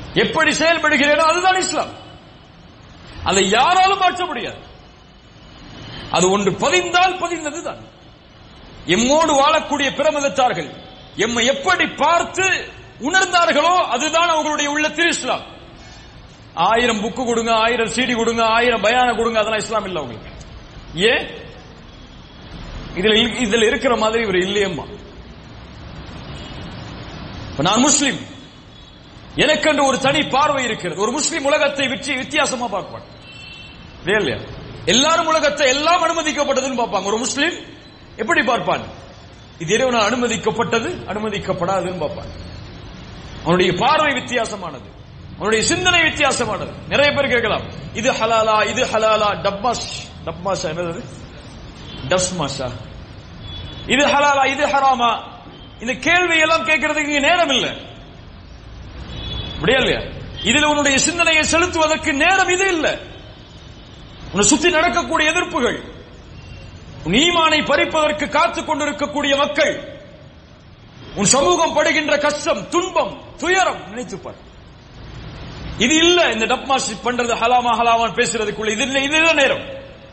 எப்படி செயல்படுகிறேனோ அதுதான் இஸ்லாம் அதை யாராலும் மாற்ற முடியாது அது ஒன்று பதிந்தால் பதிந்ததுதான் எம்மோடு வாழக்கூடிய பிரமதத்தார்கள் எம்மை எப்படி பார்த்து உணர்ந்தார்களோ அதுதான் அவங்களுடைய உள்ளத்தில் இஸ்லாம் ஆயிரம் புக்கு கொடுங்க ஆயிரம் சீடி கொடுங்க ஆயிரம் பயான கொடுங்க அதெல்லாம் இஸ்லாம் இல்ல உங்களுக்கு ஏன் இதுல இதுல இருக்கிற மாதிரி இவர் இல்லையம்மா இப்ப நான் முஸ்லிம் எனக்கென்று ஒரு தனி பார்வை இருக்கிறது ஒரு முஸ்லிம் உலகத்தை விற்றி வித்தியாசமா பார்ப்பான் இல்லையா எல்லாரும் உலகத்தை எல்லாம் அனுமதிக்கப்பட்டதுன்னு பார்ப்பாங்க ஒரு முஸ்லிம் எப்படி பார்ப்பான் இது இறைவனால் அனுமதிக்கப்பட்டது அனுமதிக்கப்படாதுன்னு பார்ப்பான் அவனுடைய பார்வை வித்தியாசமானது அவனுடைய சிந்தனை வித்தியாசமானது நிறைய பேர் கேட்கலாம் இது ஹலாலா இது ஹலாலா டப்மாஷ் டப்மாஷா என்னது டஸ் மாஷா இது ஹலாலா இது ஹராமா இந்த கேள்வி எல்லாம் கேட்கறதுக்கு இங்க நேரம் இல்லை அப்படியா இல்லையா இதுல உன்னுடைய சிந்தனையை செலுத்துவதற்கு நேரம் இது இல்லை உன்னை சுத்தி நடக்கக்கூடிய எதிர்ப்புகள் உன் ஈமானை பறிப்பதற்கு காத்துக் கொண்டிருக்கக்கூடிய மக்கள் உன் சமூகம் படுகின்ற கஷ்டம் துன்பம் துயரம் நினைத்துப்பார் இது இல்ல இந்த டப்மாஸ் பண்றது ஹலாமா ஹலாமான் பேசுறதுக்குள்ள இது இல்லை இதுதான் நேரம்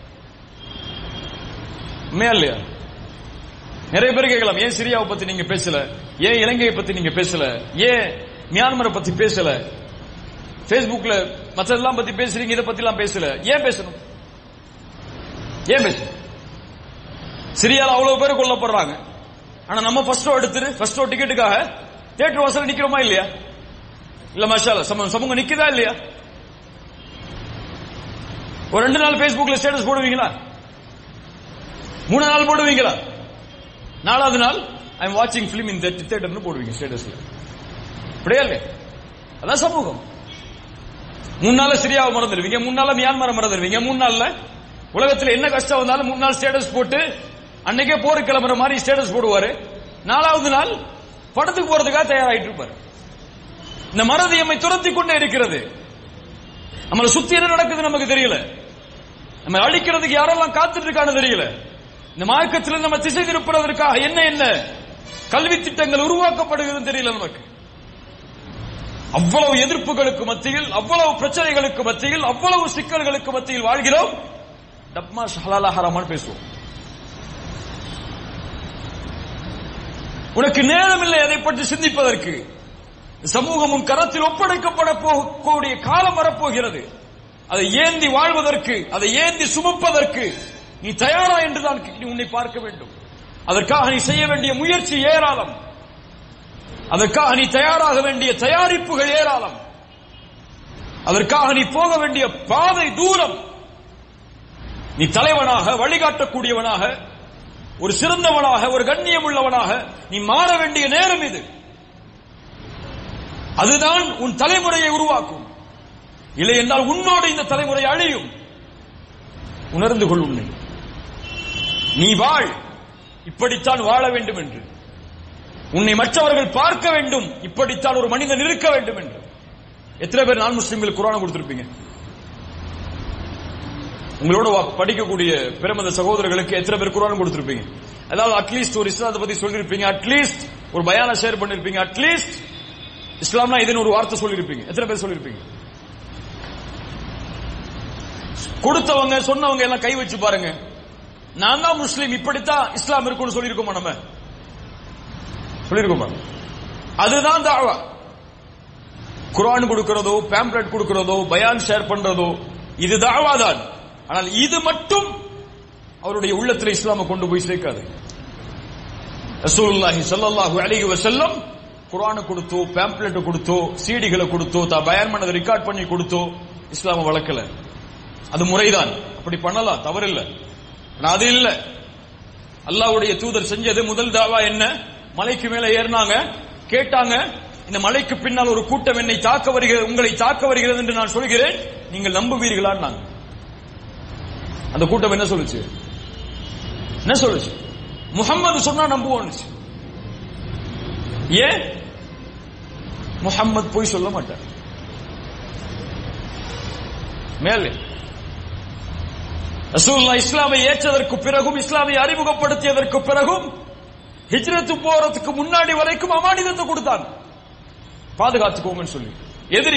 உண்மையா இல்லையா நிறைய பேர் கேட்கலாம் ஏன் சிரியாவை பத்தி நீங்க பேசல ஏன் இலங்கையை பத்தி நீங்க பேசல ஏன் மியான்மரை பத்தி பேசல பேஸ்புக்ல மற்றதெல்லாம் பத்தி பேசுறீங்க இதை பத்தி எல்லாம் பேசல ஏன் பேசணும் ஏன் பேசணும் சிரியால அவ்வளவு பேர் கொல்லப்படுறாங்க ஆனா நம்ம ஃபர்ஸ்ட் எடுத்துட்டு ஃபர்ஸ்ட் டிக்கெட்டுக்காக தியேட்டர் வாசல் நிக்கிறோமா இல்லையா இல்ல மஷால சமூகம் நிக்குதா இல்லையா ஒரு ரெண்டு நாள் பேஸ்புக்ல ஸ்டேட்டஸ் போடுவீங்களா மூணு நாள் போடுவீங்களா நாலாவது நாள் ஐ எம் வாட்சிங் பிலிம் இன் தியேட்டர்னு போடுவீங்க ஸ்டேட்டஸ்ல அப்படியே இல்லையா அதான் சமூகம் மூணு நாள்ல சிரியாவை மறந்துடுவீங்க மூணு நாள்ல மியான்மரை மறந்துடுவீங்க மூணு நாள்ல உலகத்துல என்ன கஷ்டம் வந்தாலும் மூணு நாள் ஸ்டேட்டஸ் போட்டு அன்னைக்கே போர் கிளம்புற மாதிரி ஸ்டேட்டஸ் போடுவாரு நாலாவது நாள் படத்துக்கு போறதுக்காக தயாராயிட்டு இருப்பாரு இந்த மறதி நம்மை துரத்தி கொண்டே இருக்கிறது நம்மளை சுத்தி என்ன நடக்குது நமக்கு தெரியல நம்ம அழிக்கிறதுக்கு யாரெல்லாம் காத்துட்டு இருக்கான்னு தெரியல இந்த மார்க்கத்தில் நம்ம திசை திருப்புறதற்காக என்ன என்ன கல்வி திட்டங்கள் உருவாக்கப்படுகிறது தெரியல நமக்கு அவ்வளவு எதிர்ப்புகளுக்கு மத்தியில் அவ்வளவு பிரச்சனைகளுக்கு மத்தியில் அவ்வளவு சிக்கல்களுக்கு மத்தியில் வாழ்கிறோம் டப்மாஷ் ஹலாலா ஹராமான்னு பேசுவோம் உனக்கு நேரம் இல்லை அதை பற்றி சிந்திப்பதற்கு சமூகமும் கரத்தில் ஒப்படைக்கப்பட போகக்கூடிய காலம் வரப்போகிறது அதை ஏந்தி வாழ்வதற்கு அதை ஏந்தி சுமப்பதற்கு நீ தயாரா என்றுதான் நீ உன்னை பார்க்க வேண்டும் அதற்காக நீ செய்ய வேண்டிய முயற்சி ஏராளம் அதற்காக நீ தயாராக வேண்டிய தயாரிப்புகள் ஏராளம் அதற்காக நீ போக வேண்டிய பாதை தூரம் நீ தலைவனாக வழிகாட்டக்கூடியவனாக ஒரு சிறந்தவனாக ஒரு கண்ணியம் உள்ளவனாக நீ மாற வேண்டிய நேரம் இது அதுதான் உன் தலைமுறையை உருவாக்கும் இல்லை என்றால் உன்னோடு இந்த தலைமுறை அழியும் உணர்ந்து கொள் உன்னை நீ வாழ் இப்படித்தான் வாழ வேண்டும் என்று உன்னை மற்றவர்கள் பார்க்க வேண்டும் இப்படித்தான் ஒரு மனிதன் இருக்க வேண்டும் என்று எத்தனை பேர் நான் முஸ்லிம்கள் குரான கொடுத்திருப்பீங்க உங்களோட படிக்கக்கூடிய பிரமத சகோதரர்களுக்கு எத்தனை பேர் குரான் கொடுத்திருப்பீங்க அதாவது அட்லீஸ்ட் ஒரு இஸ்லாத்தை பத்தி சொல்லிருப்பீங்க அட்லீஸ்ட் ஒரு பயான ஷேர் பண்ணிருப்பீங்க அட்லீஸ்ட் இஸ்லாம்னா இதுன்னு ஒரு வார்த்தை சொல்லிருப்பீங்க எத்தனை பேர் சொல்லிருப்பீங்க கொடுத்தவங்க சொன்னவங்க எல்லாம் கை வச்சு பாருங்க நான் தான் முஸ்லீம் இப்படித்தான் இஸ்லாம் இருக்கும்னு சொல்லியிருக்கோமா நம்ம சொல்லியிருக்கோமா அதுதான் தாவா குரான் கொடுக்கிறதோ பேம்ப்ளெட் கொடுக்கிறதோ பயான் ஷேர் பண்றதோ இது தாவா தான் ஆனால் இது மட்டும் அவருடைய உள்ளத்தில் இஸ்லாம கொண்டு போய் சேர்க்காது ரசூலுல்லாஹி ஸல்லல்லாஹு அலைஹி வஸல்லம் குர்ஆனை கொடுத்தோ பேம்ப்ளெட் கொடுத்தோ சீடிகளை கொடுத்தோ தா பயன் பண்ணதை ரெக்கார்ட் பண்ணி கொடுத்தோ இஸ்லாம வளர்க்கல அது முறைதான் அப்படி பண்ணலாம் தவறில்லை ஆனா அது இல்ல அல்லாஹ்வுடைய தூதர் செஞ்சது முதல் தாவா என்ன மலைக்கு மேல ஏறினாங்க கேட்டாங்க இந்த மலைக்கு பின்னால் ஒரு கூட்டம் என்னை தாக்க வருகிறது உங்களை தாக்க வருகிறது என்று நான் சொல்கிறேன் நீங்கள் நம்புவீர்களான்னாங்க அந்த கூட்டம் என்ன சொல்லுச்சு என்ன சொல்லுச்சு முகம்மது சொன்னா நம்புவோம் ஏன் முகம்மது போய் சொல்ல மாட்டார் மேலே ரசூல்லா இஸ்லாமை ஏற்றதற்கு பிறகும் இஸ்லாமை அறிமுகப்படுத்தியதற்கு பிறகும் ஹிஜ்ரத்து போறதுக்கு முன்னாடி வரைக்கும் அமானிதத்தை கொடுத்தாங்க பாதுகாத்துக்கோங்கன்னு சொல்லி எதிரி